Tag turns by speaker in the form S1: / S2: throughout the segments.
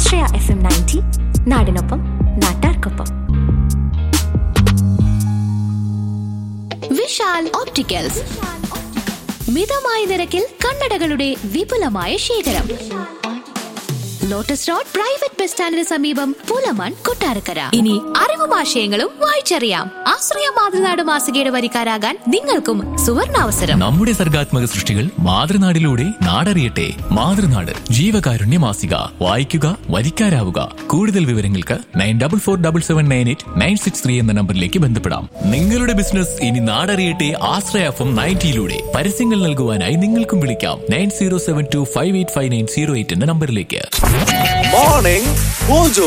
S1: ആശ്രയ F M ninety നാടിനൊപ്പം നാട്ടാർക്കൊപ്പം
S2: Vishal opticals മിതമായ നിരക്കിൽ കണ്ണടകളുടെ വിപുലമായ ശേഖരം ലോട്ടസ് റോഡ് പ്രൈവറ്റ് ബസ് സ്റ്റാൻഡിന് സമീപം പുലമൺ കൊട്ടാരക്കര ഇനി അറിവും ആശയങ്ങളും വായിച്ചറിയാം ആശ്രയ മാതൃനാട് മാസികയുടെ വരിക്കാരാകാൻ നിങ്ങൾക്കും സുവർണാവസരം
S3: നമ്മുടെ സർഗാത്മക സൃഷ്ടികൾ മാതൃനാടിലൂടെ നാടറിയട്ടെ മാതൃനാട് ജീവകാരുണ്യ മാസിക വായിക്കുക വരിക്കാരാവുക കൂടുതൽ വിവരങ്ങൾക്ക് nine double four double seven nine eight nine six three എന്ന നമ്പറിലേക്ക് ബന്ധപ്പെടാം നിങ്ങളുടെ ബിസിനസ് ഇനി നാടറിയട്ടെ ആശ്രയ എഫ് എം നയൻറ്റിയിലൂടെ പരസ്യങ്ങൾ നൽകുവാനായി നിങ്ങൾക്കും വിളിക്കാം nine zero seven two five eight five nine zero eight എന്ന നമ്പറിലേക്ക്
S4: മോർണിംഗ് മോജോ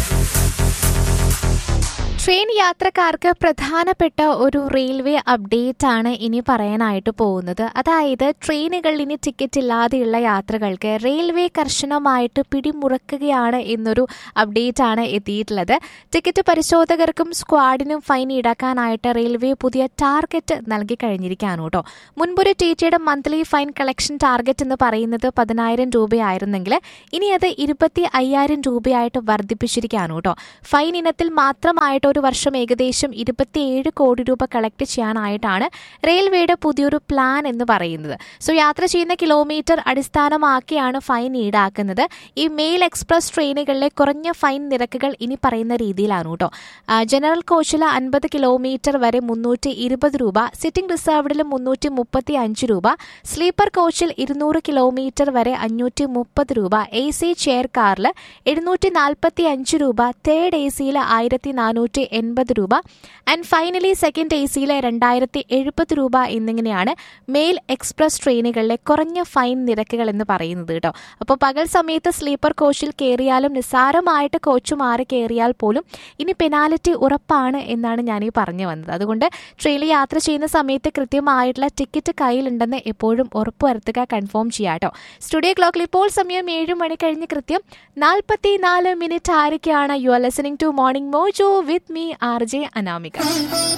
S5: ട്രെയിൻ യാത്രക്കാർക്ക് പ്രധാനപ്പെട്ട ഒരു റെയിൽവേ അപ്ഡേറ്റ് ആണ് ഇനി പറയാനായിട്ട് പോകുന്നത് അതായത് ട്രെയിനുകളിൽ ഇനി ടിക്കറ്റ് ഇല്ലാതെയുള്ള യാത്രകൾക്ക് റെയിൽവേ കർശനമായിട്ട് പിടിമുറക്കുകയാണ് എന്നൊരു അപ്ഡേറ്റ് ആണ് എത്തിയിട്ടുള്ളത് ടിക്കറ്റ് പരിശോധകർക്കും സ്ക്വാഡിനും ഫൈൻ ഈടാക്കാനായിട്ട് റെയിൽവേ പുതിയ ടാർഗറ്റ് നൽകി കഴിഞ്ഞിരിക്കുകയാണ് കേട്ടോ മുൻപൊരു ടി ടിയുടെ മന്ത്ലി ഫൈൻ കളക്ഷൻ ടാർഗറ്റ് എന്ന് പറയുന്നത് പതിനായിരം രൂപയായിരുന്നെങ്കിൽ ഇനി അത് ഇരുപത്തി അയ്യായിരം രൂപയായിട്ട് വർദ്ധിപ്പിച്ചിരിക്കുകയാണ് കേട്ടോ ഫൈൻ ഇനത്തിൽ മാത്രമായിട്ട് ഒരു വർഷം ഏകദേശം ഇരുപത്തിയേഴ് കോടി രൂപ കളക്ട് ചെയ്യാനായിട്ടാണ് റെയിൽവേയുടെ പുതിയൊരു പ്ലാൻ എന്ന് പറയുന്നത് സോ യാത്ര ചെയ്യുന്ന കിലോമീറ്റർ അടിസ്ഥാനമാക്കിയാണ് ഫൈൻ ഈടാക്കുന്നത് ഈ മെയിൽ എക്സ്പ്രസ് ട്രെയിനുകളിലെ കുറഞ്ഞ ഫൈൻ നിരക്കുകൾ ഇനി പറയുന്ന രീതിയിലാണ് കേട്ടോ ആ, ജനറൽ കോച്ചിൽ അൻപത് കിലോമീറ്റർ വരെ മുന്നൂറ്റി ഇരുപത് രൂപ സിറ്റിംഗ് റിസർവ്ഡിൽ മുന്നൂറ്റി മുപ്പത്തി അഞ്ച് രൂപ സ്ലീപ്പർ കോച്ചിൽ ഇരുന്നൂറ് കിലോമീറ്റർ വരെ അഞ്ഞൂറ്റി മുപ്പത് രൂപ എ സി ചെയർ കാറിൽ എഴുന്നൂറ്റി നാൽപ്പത്തി അഞ്ച് രൂപ തേർഡ് എ സിയിൽ ആയിരത്തി നാനൂറ്റി എൺപത് രൂപ ആൻഡ് ഫൈനലി സെക്കൻഡ് എ സിയിൽ രണ്ടായിരത്തി എഴുപത് രൂപ എന്നിങ്ങനെയാണ് മെയിൽ എക്സ്പ്രസ് ട്രെയിനുകളിലെ കുറഞ്ഞ ഫൈൻ നിരക്കുകൾ എന്ന് പറയുന്നത് കേട്ടോ അപ്പോൾ പകൽ സമയത്ത് സ്ലീപ്പർ കോച്ചിൽ കയറിയാലും നിസ്സാരമായിട്ട് കോച്ച് മാറി കയറിയാൽ പോലും ഇനി പെനാലിറ്റി ഉറപ്പാണ് എന്നാണ് ഞാൻ ഈ പറഞ്ഞു വന്നത് അതുകൊണ്ട് ട്രെയിനിൽ യാത്ര ചെയ്യുന്ന സമയത്ത് കൃത്യമായിട്ടുള്ള ടിക്കറ്റ് കയ്യിലുണ്ടെന്ന് എപ്പോഴും ഉറപ്പുവരുത്തുക കൺഫേം ചെയ്യാം കേട്ടോ സ്റ്റുഡിയോ ക്ലോക്കിൽ ഇപ്പോൾ സമയം ഏഴ് മണി കഴിഞ്ഞ് കൃത്യം നാൽപ്പത്തി നാല് മിനിറ്റ് ആയിരിക്കുകയാണ് you are listening to morning mojo with me R J Anamika